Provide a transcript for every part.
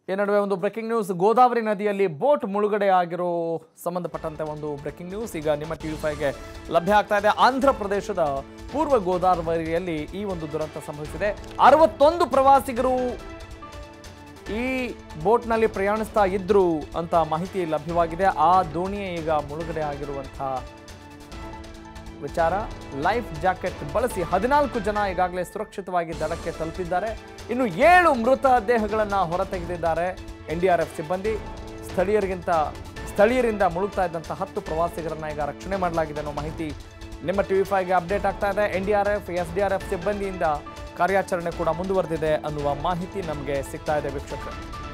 ಈ ನಡುವೆ ಒಂದು ಬ್ರೇಕಿಂಗ್ ನ್ಯೂಸ್ ಗೋದಾವರಿ ನದಿಯಲ್ಲಿ ಬೋಟ್ ಮುಳುಗಡೆ ಆಗಿರೋ ಸಂಬಂಧಪಟ್ಟಂತೆ ಒಂದು ಬ್ರೇಕಿಂಗ್ ನ್ಯೂಸ್ ಈಗ ನಿಮ್ಮ ಟಿ ವಿ ಫೈವ್ಗೆ ಲಭ್ಯ ಆಗ್ತಾ ಇದೆ ಆಂಧ್ರ ಪ್ರದೇಶದ ಪೂರ್ವ ಗೋದಾವರಿಯಲ್ಲಿ ಈ ಒಂದು ದುರಂತ ಸಂಭವಿಸಿದೆ ಅರವತ್ತೊಂದು ಪ್ರವಾಸಿಗರು ಈ ಬೋಟ್ನಲ್ಲಿ ಪ್ರಯಾಣಿಸ್ತಾ ಇದ್ರು ಅಂತ ಮಾಹಿತಿ ಲಭ್ಯವಾಗಿದೆ ಆ ದೋಣಿಯೇ ಈಗ ಮುಳುಗಡೆ ಆಗಿರುವಂತಹ ವಿಚಾರ ಲೈಫ್ ಜಾಕೆಟ್ ಬಳಸಿ ಹದಿನಾಲ್ಕು ಜನ ಈಗಾಗಲೇ ಸುರಕ್ಷಿತವಾಗಿ ದಡಕ್ಕೆ ತಲುಪಿದ್ದಾರೆ ಇನ್ನು ಏಳು ಮೃತ ದೇಹಗಳನ್ನು ಹೊರತೆಗೆದಿದ್ದಾರೆ ಎನ್ ಡಿ ಆರ್ ಎಫ್ ಸಿಬ್ಬಂದಿ ಸ್ಥಳೀಯರಿಗಿಂತ ಸ್ಥಳೀಯರಿಂದ ಮುಳುಗ್ತಾ ಇದ್ದಂಥ ಹತ್ತು ಪ್ರವಾಸಿಗರನ್ನ ಈಗ ರಕ್ಷಣೆ ಮಾಡಲಾಗಿದೆ ಅನ್ನೋ ಮಾಹಿತಿ ನಿಮ್ಮ ಟಿ ವಿ ಫೈವ್ಗೆ ಅಪ್ಡೇಟ್ ಆಗ್ತಾ ಇದೆ N D R F S D R F ಸಿಬ್ಬಂದಿಯಿಂದ ಕಾರ್ಯಾಚರಣೆ ಕೂಡ ಮುಂದುವರೆದಿದೆ ಅನ್ನುವ ಮಾಹಿತಿ ನಮಗೆ ಸಿಗ್ತಾ ಇದೆ ವೀಕ್ಷಕರು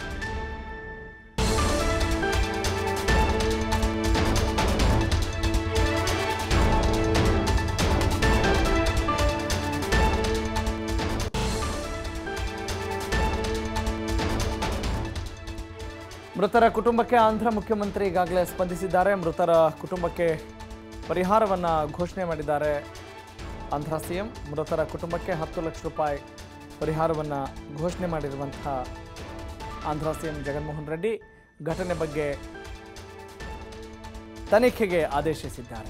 ಮೃತರ ಕುಟುಂಬಕ್ಕೆ ಆಂಧ್ರ ಮುಖ್ಯಮಂತ್ರಿ ಈಗಾಗಲೇ ಸ್ಪಂದಿಸಿದ್ದಾರೆ ಮೃತರ ಕುಟುಂಬಕ್ಕೆ ಪರಿಹಾರವನ್ನು ಘೋಷಣೆ ಮಾಡಿದ್ದಾರೆ ಆಂಧ್ರ ಸಿಎಂ ಮೃತರ ಕುಟುಂಬಕ್ಕೆ ಹತ್ತು ಲಕ್ಷ ರೂಪಾಯಿ ಪರಿಹಾರವನ್ನು ಘೋಷಣೆ ಮಾಡಿರುವಂತಹ ಆಂಧ್ರ ಸಿಎಂ ಜಗನ್ಮೋಹನ್ ರೆಡ್ಡಿ ಘಟನೆ ಬಗ್ಗೆ ತನಿಖೆಗೆ ಆದೇಶಿಸಿದ್ದಾರೆ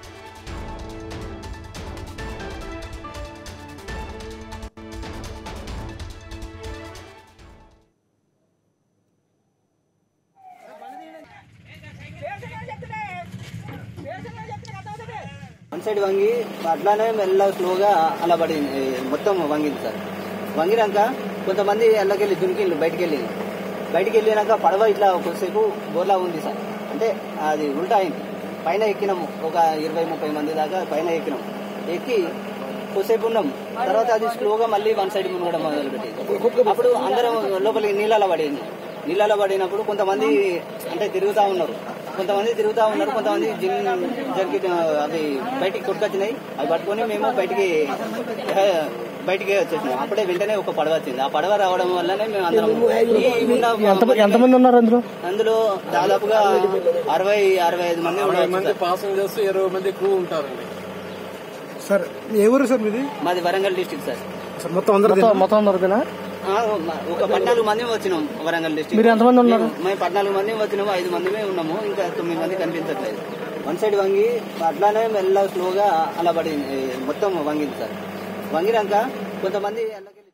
వన్ సైడ్ వంగి అట్లానే మెల్ల స్లోగా అలా పడింది మొత్తం వంగింది సార్ వంగినాక కొంతమంది అల్లకెళ్ళి దునికిళ్ళు బయటికి వెళ్ళి బయటికి వెళ్ళినాక పడవ ఇట్లా కొద్దిసేపు బోర్లా ఉంది సార్ అంటే అది ఉల్టా అయింది పైన ఎక్కినాము ఒక ఇరవై ముప్పై మంది దాకా పైన ఎక్కినాం ఎక్కి కొద్దిసేపు ఉన్నాం తర్వాత అది స్లోగా మళ్ళీ వన్ సైడ్ మునగడం మొదలుపెట్టి అప్పుడు అందరం లోపలికి నీళ్ళలో పడింది నీళ్ళలో పడినప్పుడు కొంతమంది అంటే తిరుగుతా ఉన్నారు కొంతమంది తిరుగుతా ఉన్నారు కొంతమంది జిమ్ జరిగి అవి బయటికి కొట్టుకొచ్చినాయి అవి పట్టుకొని మేము బయటికి ఏ, బయటికి వచ్చేసినాం అప్పుడే వెంటనే ఒక పడవ వచ్చింది ఆ పడవ రావడం వల్లనే మేము అందరం ఈ ఉన్న- ఎంతమంది ఉన్నారు అందులో అందులో దాదాపుగా అరవై అరవై ఐదు మంది ఉండవచ్చు మంది సార్. పాసెంజర్స్ ఇరవై మంది క్రూ ఉంటారండి సార్ ఏ ఊరు సార్ మీది మాది వరంగల్ డిస్టిక్ సార్ సార్ మొత్తం అందరూ మొత్తం అందరిదేనా ఆ, ఒక పద్నాలుగు మంది వచ్చినాం వరంగల్ డిస్టిక్ మీరు ఎంతమంది ఉన్నారు? మేము- మేము పద్నాలుగు మంది వచ్చినాము ఐదు మందిమే ఉన్నాము ఇంకా తొమ్మిది మంది కనిపించట్లేదు వన్ సైడ్ వంగి అట్లానే మెల్ల స్లోగా అలా పడింది మొత్తం వంగింది సార్ వంగినాక కొంతమంది అల్లకెళ్ళి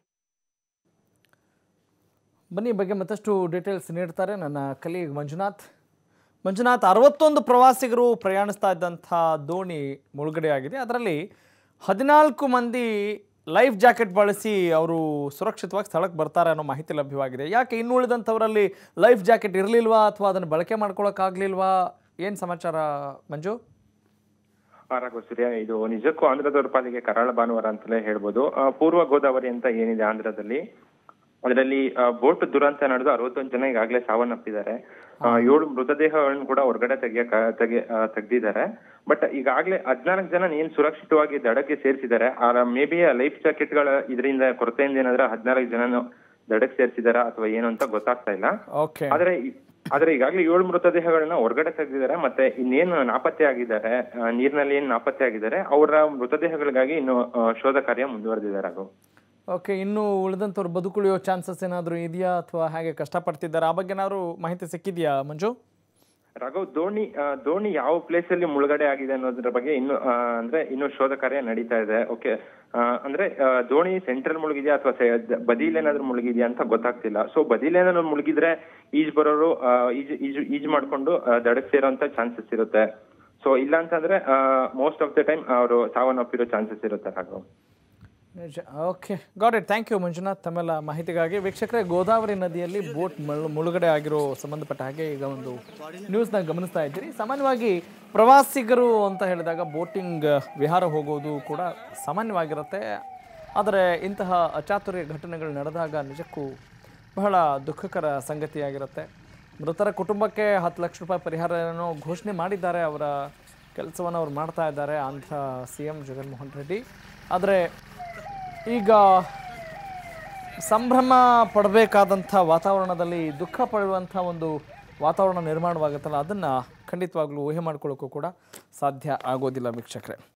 ಬನ್ನಿ ಈ ಬಗ್ಗೆ ಮತ್ತಷ್ಟು ಡೀಟೇಲ್ಸ್ ನೀಡ್ತಾರೆ ನನ್ನ ಕಲೀಗ್ ಮಂಜುನಾಥ್ ಮಂಜುನಾಥ್ ಅರವತ್ತೊಂದು ಪ್ರವಾಸಿಗರು ಪ್ರಯಾಣಿಸ್ತಾ ಇದ್ದಂಥ ದೋಣಿ ಮುಳುಗಡೆಯಾಗಿದೆ ಅದರಲ್ಲಿ ಹದಿನಾಲ್ಕು ಮಂದಿ ಲೈಫ್ ಜಾಕೆಟ್ ಬಳಸಿ ಅವರು ಸುರಕ್ಷಿತವಾಗಿ ಸ್ಥಳಕ್ಕೆ ಬರ್ತಾರೆ ಅನ್ನೋ ಮಾಹಿತಿ ಲಭ್ಯವಾಗಿದೆ ಯಾಕೆ ಇನ್ನು ಉಳಿದಂಥವರಲ್ಲಿ ಲೈಫ್ ಜಾಕೆಟ್ ಇರಲಿಲ್ವಾ ಅಥವಾ ಅದನ್ನು ಬಳಕೆ ಮಾಡ್ಕೊಳಕ್ಕಾಗಲಿಲ್ವಾ ಏನು ಸಮಾಚಾರ ಮಂಜು ರಾಘವ ಸೂರ್ಯ ಇದು ನಿಜಕ್ಕೂ ಆಂಧ್ರದವರ ಪಾಲಿಗೆ ಕರಾಳ ಭಾನುವಾರ ಅಂತಲೇ ಹೇಳ್ಬೋದು ಆ, ಪೂರ್ವ ಗೋದಾವರಿ ಅಂತ ಏನಿದೆ ಆಂಧ್ರದಲ್ಲಿ ಅದರಲ್ಲಿ ಬೋಟ್ ದುರಂತ ನಡೆದು ಅರವತ್ತೊಂದು ಜನ ಈಗಾಗಲೇ ಸಾವನ್ನಪ್ಪಿದ್ದಾರೆ ಆ, ಏಳು ಮೃತದೇಹಗಳನ್ನು ಕೂಡ ಹೊರಗಡೆ ತೆಗಿಯಕ ತೆಗೆ ಆ, ತೆಗ್ದಿದ್ದಾರೆ ಬಟ್ ಈಗಾಗಲೇ ಹದಿನಾಲ್ಕು ಜನ ಏನ್ ಸುರಕ್ಷಿತವಾಗಿ ದಡಕ್ಕೆ ಸೇರಿಸಿದ್ದಾರೆ ಮೇ ಬಿ ಲೈಫ್ ಜಾಕೆಟ್ಗಳ ಇದರಿಂದ ಕೊರತೆಯಿಂದ ಏನಾದ್ರೆ ಹದಿನಾಲ್ಕು ಜನನು ದಡಕ್ಕೆ ಸೇರಿಸಿದಾರ ಅಥವಾ ಏನು ಅಂತ ಗೊತ್ತಾಗ್ತಾ ಇಲ್ಲ ಓಕೆ ಆದ್ರೆ ಈ- ಆದ್ರೆ ಈಗಾಗಲೇ ಏಳು ಮೃತದೇಹಗಳನ್ನ ಹೊರಗಡೆ ತೆಗೆದಿದ್ದಾರೆ ಮತ್ತೆ ಇನ್ನೇನು ನಾಪತ್ತೆ ಆಗಿದ್ದಾರೆ ಆ, ನೀರಿನಲ್ಲಿ ಏನ್ ನಾಪತ್ತೆ ಆಗಿದ್ದಾರೆ ಅವರ ಮೃತದೇಹಗಳಿಗಾಗಿ ಇನ್ನು ಆ, ಶೋಧ ಕಾರ್ಯ ಮುಂದುವರೆದಿದ್ದಾರೆ ಅದು ಓಕೆ ಇನ್ನು ಉಳಿದಂಥವ್ರು ಬದುಕುಳಿಯೋ ಚಾನ್ಸಸ್ ಏನಾದರೂ ಇದೆಯಾ ಅಥವಾ ಹಾಗೆ ಕಷ್ಟಪಡ್ತಿದ್ದಾರೆ ಆ ಬಗ್ಗೆ ಏನಾದ್ರು ಮಾಹಿತಿ ಸಿಕ್ಕಿದೆಯಾ ಮಂಜು ರಾಘವ್ ದೋಣಿ ಆ, ದೋಣಿ ಯಾವ ಪ್ಲೇಸ್ ಅಲ್ಲಿ ಮುಳುಗಡೆ ಆಗಿದೆ ಅನ್ನೋದ್ರ ಬಗ್ಗೆ ಇನ್ನು ಆ, ಅಂದ್ರೆ ಇನ್ನು ಶೋಧ ಕಾರ್ಯ ನಡೀತಾ ಇದೆ ಓಕೆ ಅಂದ್ರೆ ಆ, ದೋಣಿ ಸೆಂಟ್ರಲ್ ಮುಳುಗಿದ್ಯಾ ಅಥವಾ ಬದಿಲ್ ಏನಾದ್ರು ಮುಳುಗಿದ್ಯಾ ಅಂತ ಗೊತ್ತಾಗ್ತಿಲ್ಲ ಸೊ ಬದಿಲ್ ಏನಾದ್ರು ಮುಳುಗಿದ್ರೆ ಈಜ್ ಬರೋರು ಆ, ಈಜ್ ಈಜ್ ಈಜ್ ಮಾಡ್ಕೊಂಡು ಆ, ದಡಕ್ ಸೇರೋಂತ ಚಾನ್ಸಸ್ ಇರುತ್ತೆ ಸೊ ಇಲ್ಲ ಅಂತಂದ್ರೆ ಮೋಸ್ಟ್ ಆಫ್ ದ ಟೈಮ್ ಅವರು ಸಾವನ್ನಪ್ಪಿರೋ ಚಾನ್ಸಸ್ ಇರುತ್ತೆ ರಾಘವ್ ನಿಜ okay got it thank you Manjunath ತಮ್ಮೆಲ್ಲ ಮಾಹಿತಿಗಾಗಿ ವೀಕ್ಷಕರೇ ಗೋದಾವರಿ ನದಿಯಲ್ಲಿ ಬೋಟ್ ಮುಳು- ಮುಳುಗಡೆ ಆಗಿರೋ ಸಂಬಂಧಪಟ್ಟ ಹಾಗೆ ಈಗ ಒಂದು ನ್ಯೂಸ್ನ ಗಮನಿಸ್ತಾ ಇದ್ದೀರಿ ಸಾಮಾನ್ಯವಾಗಿ ಪ್ರವಾಸಿಗರು ಅಂತ ಹೇಳಿದಾಗ ಬೋಟಿಂಗ್ ವಿಹಾರ ಹೋಗೋದು ಕೂಡ ಸಾಮಾನ್ಯವಾಗಿರುತ್ತೆ ಆದರೆ ಇಂತಹ ಅಚಾತುರ್ಯ ಘಟನೆಗಳು ನಡೆದಾಗ ನಿಜಕ್ಕೂ ಬಹಳ ದುಃಖಕರ ಸಂಗತಿಯಾಗಿರುತ್ತೆ ಮೃತರ ಕುಟುಂಬಕ್ಕೆ ಹತ್ತು ಲಕ್ಷ ರೂಪಾಯಿ ಪರಿಹಾರವನ್ನು ಘೋಷಣೆ ಮಾಡಿದ್ದಾರೆ ಅವರ ಕೆಲಸವನ್ನು ಅವ್ರು ಮಾಡ್ತಾ ಇದ್ದಾರೆ ಆಂಧ್ರ ಸಿ ಎಂ ಜಗನ್ಮೋಹನ್ ರೆಡ್ಡಿ ಆದರೆ ಈಗ ಸಂಭ್ರಮ ಪಡಬೇಕಾದಂಥ ವಾತಾವರಣದಲ್ಲಿ ದುಃಖ ಪಡುವಂಥ ಒಂದು ವಾತಾವರಣ ನಿರ್ಮಾಣವಾಗುತ್ತಲ್ಲ ಅದನ್ನು ಖಂಡಿತವಾಗ್ಲೂ ಊಹೆ ಮಾಡ್ಕೊಳ್ಳೋಕ್ಕೂ ಕೂಡ ಸಾಧ್ಯ ಆಗೋದಿಲ್ಲ ವೀಕ್ಷಕರೇ